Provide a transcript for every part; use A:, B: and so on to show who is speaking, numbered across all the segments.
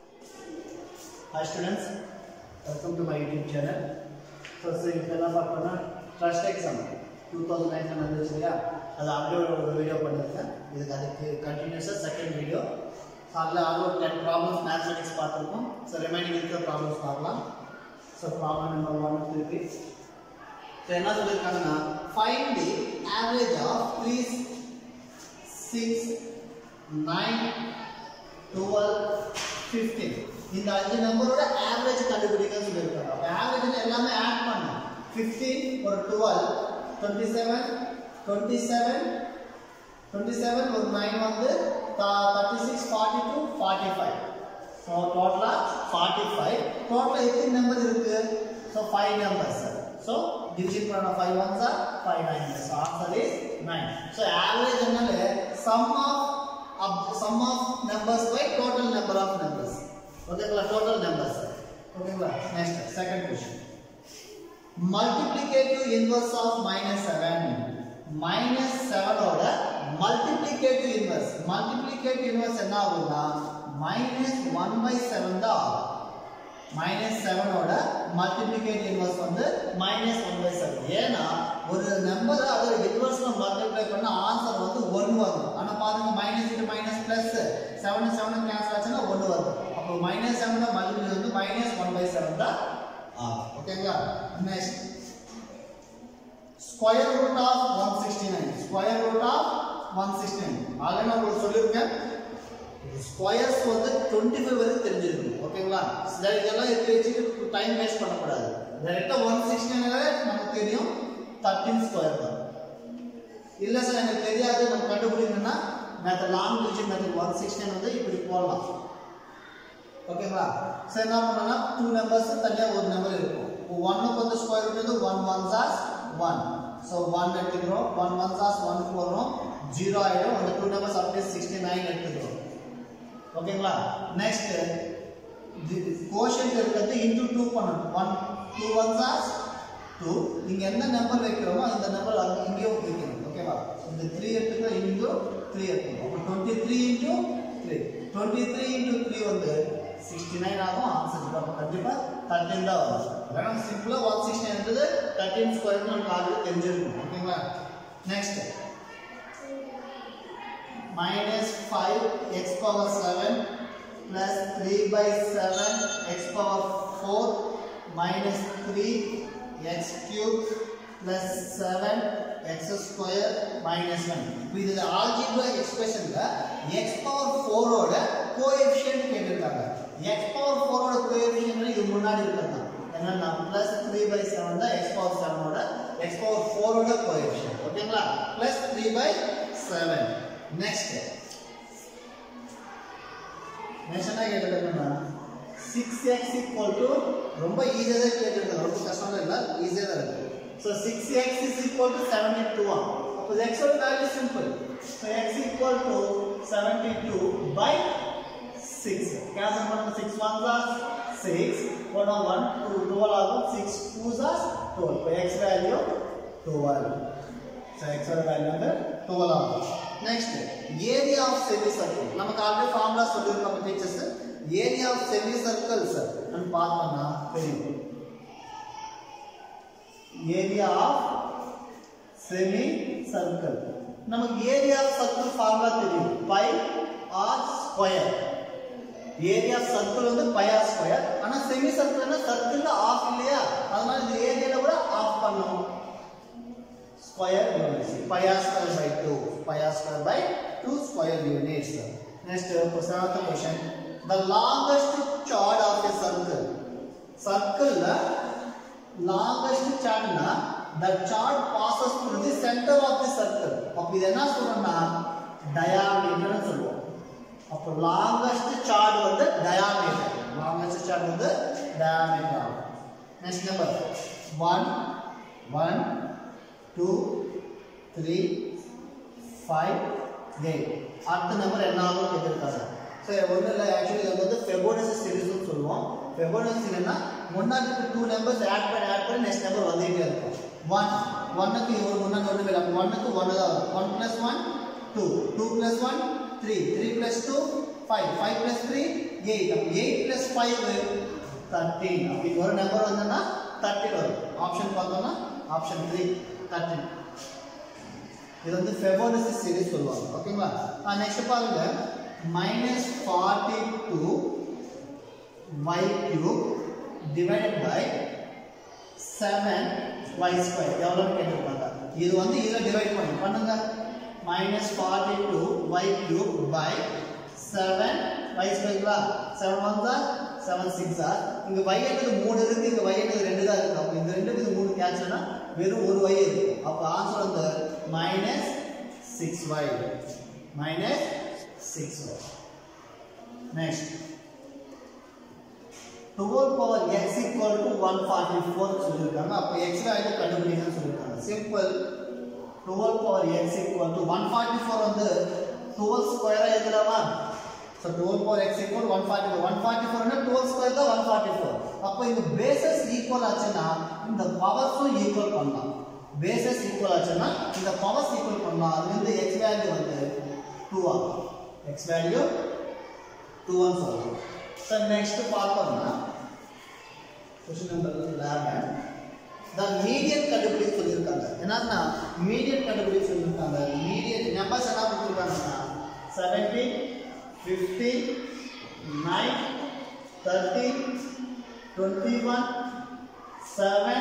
A: Hi students, welcome to my YouTube channel. So, so இப்போ என்ன பார்க்கணும்னா trust exam two thousand nine வந்துச்சு இல்லையா அது அப்படியே ஒரு வீடியோ பண்ணியிருக்கேன் இதுக்கு அதுக்கு கண்டினியூஸாக செகண்ட் வீடியோ ஸோ அதில் அது ஒரு டென் ப்ராப்ளம்ஸ் மேத்மெட்டிக்ஸ் பார்த்துருக்கோம் ஸோ ரிமைனிங் இருக்கிற ப்ராப்ளம்ஸ் பார்க்கலாம் ஸோ ப்ராப்ளம் நம்பர் ஒன் திருப்பி ஸோ என்ன சொல்லியிருக்காங்கன்னா find the average of three six nine twelve fifteen இந்த அஞ்சு நம்பரோட ஆவரேஜ் கண்டுபிடிக்க சொல்லியிருக்காங்க அப்போ ஆவரேஜ் எல்லாமே ஆட் பண்ணும் ஃபிஃப்டீன் ஒரு twelve twenty seven twenty seven twenty seven ஒரு நைன் வந்து thirty six forty two forty five so டோட்டலாக ஃபார்ட்டி ஃபைவ் டோட்டலாக எத்தனை நம்பர் இருக்கு so five numbers so division பண்ண five ones are five nine so answer is nine so average என்னால sum of sum of numbers by total number of numbers ஓகேங்களா total numbers ஓகேங்களா next second question multiplicative inverse of minus seven minus செவனோட multiplicative inverse multiplicative inverse என்ன ஆகும்னா minus one by seven தான் ஆகும் minus செவனோட multiplicate inverse வந்து minus one by seven ஏன்னா ஒரு நம்பரை அதோட இன்வர்ஸ்ல மல்டிப்ளை பண்ண ஆன்சர் வந்து ஒன் வரும் ஆனா பாருங்க minus into minus plus seven seven cancel ஆச்சுன்னா ஒன்று வரும் அப்போ மைனஸ் செவன் மல்டிப்ளை வந்து மைனஸ் ஒன் பை செவன் தான் ஆகும் ஓகேங்களா next square root of one sixty nine square root of one sixty nine already நான் உங்களுக்கு சொல்லியிருக்கேன் ஸ்கொயர்ஸ் வந்து டுவெண்ட்டி ஃபைவ் வரைக்கும் தெரிஞ்சிருக்கணும் ஓகேங்களா சரி, இதெல்லாம் எடுத்து வச்சுட்டு டைம் வேஸ்ட் பண்ணக்கூடாது டேரெக்டாக ஒன் சிக்ஸ்டி நமக்கு தெரியும் தேர்ட்டின் ஸ்கொயர் தான் இல்லை சார் எனக்கு தெரியாது நம்ம கண்டுபிடிக்கணும்னா method long division method one sixty வந்து இப்படி போடலாம் ஓகேங்களா சரி என்ன பண்ணோம்னா டூ நம்பர்ஸ் தனியாக ஒரு நம்பர் இருக்கும் ஒன்னுக்கு வந்து ஸ்கொயர் ரூட் வந்து ஒன் ஒன் சாஸ் ஒன் ஸோ ஒன் எடுத்துக்கிறோம் ஒன் ஒன் சாஸ் ஒன் போடுறோம் ஜீரோ ஆகிடும் அந்த டூ நம்பர்ஸ் அப்படியே சிக்ஸ்டி நைன் எடுத்துக்கிறோம் ஓகேங்களா நெக்ஸ்ட் கோஷன் இருக்கிறது இன்டூ டூ பண்ணணும் ஒன் டூ ஒன் சாஸ் டூ இங்கே எந்த நம்பர் வைக்கிறோமோ அந்த நம்பர் அங்கே இங்கேயும் வைக்கணும் ஓகேவா இந்த த்ரீ எடுத்துக்கிறோம் இன்டூ த்ரீ எடுத்துக்கணும் அப்போ twenty three into three twenty three into three வந்து சிக்ஸ்டி நைன் ஆகும் ஆன்சர் அப்போ கண்டிப்பாக தேர்ட்டின் தான் வரும் ஏன்னா சிம்பிளாக ஒன் சிக்ஸ்டி நைன்றது தேர்ட்டின் ஸ்கொயர் நமக்கு ஆல்ரெடி தெரிஞ்சிருக்கும் ஓகேங்களா next minus 5 x power 7 plus 3 by 7 x power 4 minus 3 x cube plus 7 x square minus 1 இப்போ இது ஆல்ஜிப்ரா எக்ஸ்பிரஷன்ல x power 4 ஓட கோஎஃபிஷியன்ட் கேட்டிருக்காங்க x power 4 ஓட கோஎஃபிஷியன்ட் இது முன்னாடி இருக்கிறது என்னன்னா plus 3 by 7 தான் x power 7 ஓட x power 4 ஓட கோஎஃபிஷியன்ட் ஓகேங்களா plus 3 by 7 நெக்ஸ்ட் நெக்ஸ்ட் என்ன கேட்டிருக்காங்கன்னா சிக்ஸ் எக்ஸ் ஈக்குவல் டு ரொம்ப ஈஸியாக தான் கேட்டிருக்காங்க ரொம்ப கஷ்டம் இல்லை ஈஸியாக தான் இருக்கு so six x is equal to seventy two அப்போ எக்ஸோட value simple so x equal to seventy two by six cancel பண்ணுங்க சிக்ஸ் ஒன் தான் six one one two twelve ஆகும் சிக்ஸ் டூ தான் டுவெல் இப்போ எக்ஸ் வேல்யூ டுவெல் ஸோ எக்ஸோட value வந்து twelve ஆகும் next area of semi circle நமக்கு already formula சொல்லியிருப்பாங்க teachers area of semi circle sir நம்ம பார்த்தோம்னா தெரியும் ஏரியா ஆஃப் செமி சர்க்கிள் நமக்கு ஏரியா ஆஃப் சர்க்கிள் ஃபார்முலா தெரியும் pi r square area circle வந்து பை ஆர் ஸ்கொயர் ஆனா செமி சர்க்கிள்னா சர்க்கிள் ஆஃப் இல்லையா அதனால இந்த ஏரியால கூட ஆஃப் பண்ணுவோம் square units. Pi r square by 2. Pi r square by 2 square units. Next, uh, seventh question. The longest chord of a circle. Circle la longest chord na the chord passes through the center of the circle. அப்ப இது என்ன சொல்றோம்னா diameter சொல்லுவோம் அப்போ longest chord வந்து diameter. longest chord வந்து diameter ஆகும். Next number 1 1 two three five eight அடுத்த நம்பர் என்ன ஆகும் கேட்டிருக்காங்க ஸோ ஒன்றும் இல்லை ஆக்சுவலி இது வந்து ஃபெபோனசி சீரிஸ்னு சொல்லுவோம் ஃபெபோனசி என்னன்னா முன்னாடி டூ நம்பர்ஸ் ஆட் பண்ணி ஆட் பண்ணி நெக்ஸ்ட் நம்பர் வந்துகிட்டே இருக்கும் ஒன் ஒன்னுக்கு ஒரு முன்னாடி ஒன்று இல்லை அப்போ ஒன்னுக்கு ஒன்று தான் வரும் one plus one two two plus one three three plus two five five plus three eight அப்போ எயிட் ப்ளஸ் ஃபைவ் தேர்ட்டீன் அப்படி ஒரு நம்பர் வந்தோம்னா தேர்ட்டின் வரும் ஆப்ஷன் பார்த்தோம்னா ஆப்ஷன் த்ரீ தேர்ட்டின் இது வந்து ஃபெபோனசி சீரிஸ் சொல்லுவாங்க ஓகேங்களா நெக்ஸ்ட் பாருங்க minus forty two y cube divided by 7 y square எவ்வளோன்னு கேட்டிருக்காங்க இது வந்து இதில் டிவைட் பண்ணி பண்ணுங்க minus forty two y cube by seven y ஸ்கொயர்ங்களா செவன் ஒன்ஸா செவன் சிக்ஸா இங்கே y என்றது மூணு இருக்கு இங்கே y என்றது ரெண்டு தான் இருக்கு அப்போ இந்த ரெண்டு இது மூணு கேட்ச்னா வெறும் ஒரு y இருக்கு அப்போ ஆன்சர் வந்து minus six y minus six y next 12 power x equal to 144 சொல்லிருக்காங்க அப்ப x வேல்யூ கண்டுபிடிக்கணும்னு சொல்லிருக்காங்க simple 12 power x equal to 144 வந்து 12 ஸ்கொயரா எழுதலாமா so 12 பவர் x equal 144 144 னா 12 ஸ்கொயர் தான் 144 அப்ப இந்த பேசஸ் ஈக்குவல் ஆச்சுன்னா இந்த பவர்ஸும் ஈக்குவல் பண்ணலாம் பேசஸ் ஈக்குவல் ஆச்சுன்னா இந்த பவர்ஸ் ஈக்குவல் பண்ணலாம் அது வந்து x வேல்யூ வந்து 2 ஆகும் x வேல்யூ 2 ன்னு சொல்லலாம் So next பார்த்தோம்னா கொஸ்டின் நம்பர் 11 the median கண்டுபிடிக்க சொல்லியிருக்காங்க என்னன்னா மீடியன் கண்டுபிடிக்க சொல்லியிருக்காங்க மீடியன் நம்பர்ஸ் என்ன கொடுத்துருக்காங்கன்னா 17 15 9 13 21 7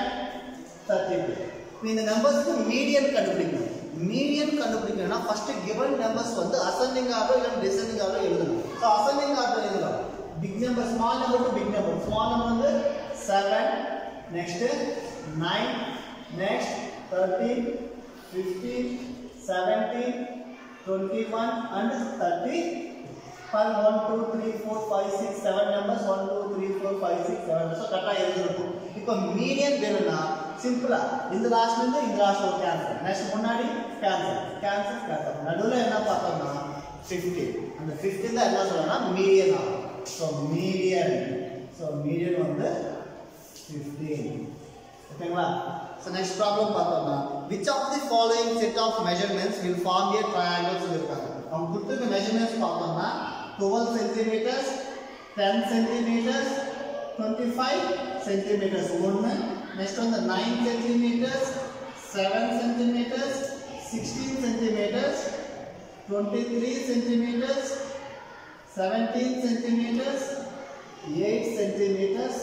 A: 32 இப்போ இந்த நம்பர்ஸ்க்கு மீடியன் கண்டுபிடிக்கணும் மீடியன் கண்டுபிடிக்கணும்னா ஃபர்ஸ்ட் கிவன் நம்பர்ஸ் வந்து அசெண்டிங் ஆர்டர் இல்லை டிசெண்டிங் ஆர்டர் எழுதணும் ஸோ அசெண்டிங் ஆர்டர் எழுதலாம் big number small number to big number small number வந்து seven next nine next thirteen fifteen seventeen twenty one and thirty five one two three four five six seven numbers one two three four five six seven so கரெக்டாக எழுதிருக்கும் இப்போ median வேணும்னா சிம்பிளா இந்த லாஸ்ட்ல இருந்து இந்த லாஸ்ட் ஒரு கேன்சல் நெக்ஸ்ட் முன்னாடி கேன்சல் கேன்சல் கேன்சல் நடுவில் என்ன பார்த்தோம்னா ஃபிஃப்டி அந்த ஃபிஃப்டி தான் என்ன சொல்லணும்னா மீடியன் ஆகும் ஸோ மீடியன் ஸோ மீடியன் வந்து ஃபிஃப்டீன் ஓகேங்களா ஸோ நெக்ஸ்ட் ப்ராப்ளம் பார்த்தோம்னா which of the following set of measurements will form a triangle சொல்லியிருக்காங்க அவங்க கொடுத்துருக்க மெஷர்மெண்ட்ஸ் பார்த்தோம்னா twelve centimetres ten centimetres twenty five centimetres ஒன்று நெக்ஸ்ட் வந்து nine centimetres seven centimetres sixteen centimetres twenty three centimetres seventeen centimetres eight centimetres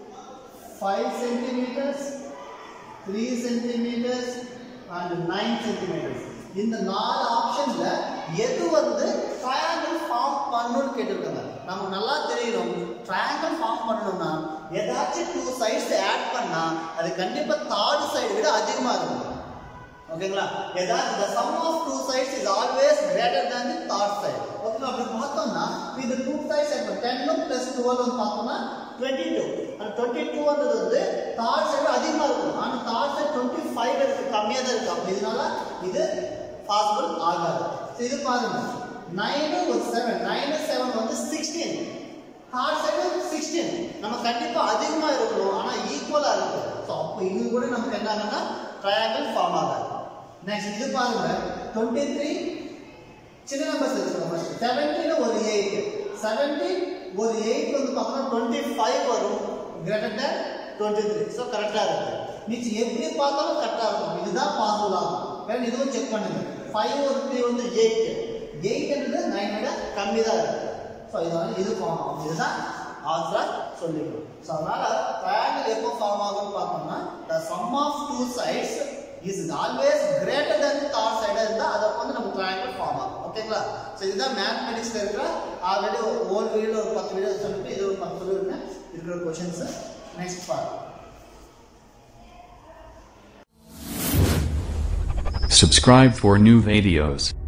A: five centimetres three centimetres and nine centimetres இந்த நாலு ஆப்ஷன்ல எது வந்து ட்ரையாங்கிள் ஃபார்ம் பண்ணணும்னு கேட்டிருக்காங்க நமக்கு நல்லா தெரியணும் ட்ரையாங்கிள் ஃபார்ம் பண்ணணும்னா ஏதாச்சும் டூ சைட்ஸ் ஆட் பண்ணா அது கண்டிப்பா தார்டு சைடு விட அதிகமா இருக்கும் ஓகேங்களா ஏதாவது the sum of two sides is always greater than the third side ஓகேங்களா அப்படி பார்த்தோம்னா இந்த டூ sides இப்போ 10 plus 12 வந்து பார்த்தோம்னா 22 அந்த 22 வந்தது வந்து third side அதிகமா இருக்கும் ஆனா third side 25 இருக்கு கம்மியா தான் இருக்கு அப்ப இதனால இது பாசிபிள் ஆகாது So இது பாருங்க 9 ஒரு 7 9 7 வந்து 16 ஹார்ட் சைடு சிக்ஸ்டீன் நம்ம கண்டிப்பா அதிகமா இருக்கணும் ஆனா ஈக்குவலா இருக்கு ஸோ அப்போ இது கூட நமக்கு என்ன ஆகும்னா ட்ரையாங்கிள் ஃபார்ம் ஆகாது நெக்ஸ்ட் இது பாருங்க டுவெண்ட்டி த்ரீ சின்ன நம்பர்ஸ் எடுத்துக்கோங்க ஃபர்ஸ்ட் செவன்டீன் ஒரு எயிட் செவன்டீன் ஒரு எயிட் வந்து பார்த்தோம்னா டுவெண்ட்டி ஃபைவ் வரும் greater than twenty three so கரெக்டாக இருக்கு மிச்சம் எப்படி பார்த்தாலும் கரெக்டாக இருக்கும் இதுதான் பாசிபிள் ஆகும் வேற இதுவும் செக் பண்ணுங்க ஃபைவ் ஒரு த்ரீ வந்து எயிட் எயிட்ன்றது நைன் விட கம்மி தான் இருக்கு ஸோ இது வந்து இது ஃபார்ம் ஆகும் இதுதான் ஆன்சர் சொல்லிக்கணும் ஸோ அதனால ட்ரையாங்கிள் எப்போ ஃபார்ம் ஆகும்னு பார்த்தோம்னா the sum of two sides is always greater than third சைடாக இருந்தால் அதை வந்து நம்ம ட்ரையாங்கிள் ஃபார்ம் ஆகும் ஓகேங்களா ஸோ இதுதான் மேத்மெட்டிக்ஸில் இருக்கிற ஆல்ரெடி ஓல்டு வீடியோ ஒரு பத்து வீடியோ சொல்லிட்டு இது ஒரு பத்து சொல்லியிருக்கேன் இருக்கிற questions next part
B: Subscribe for new videos.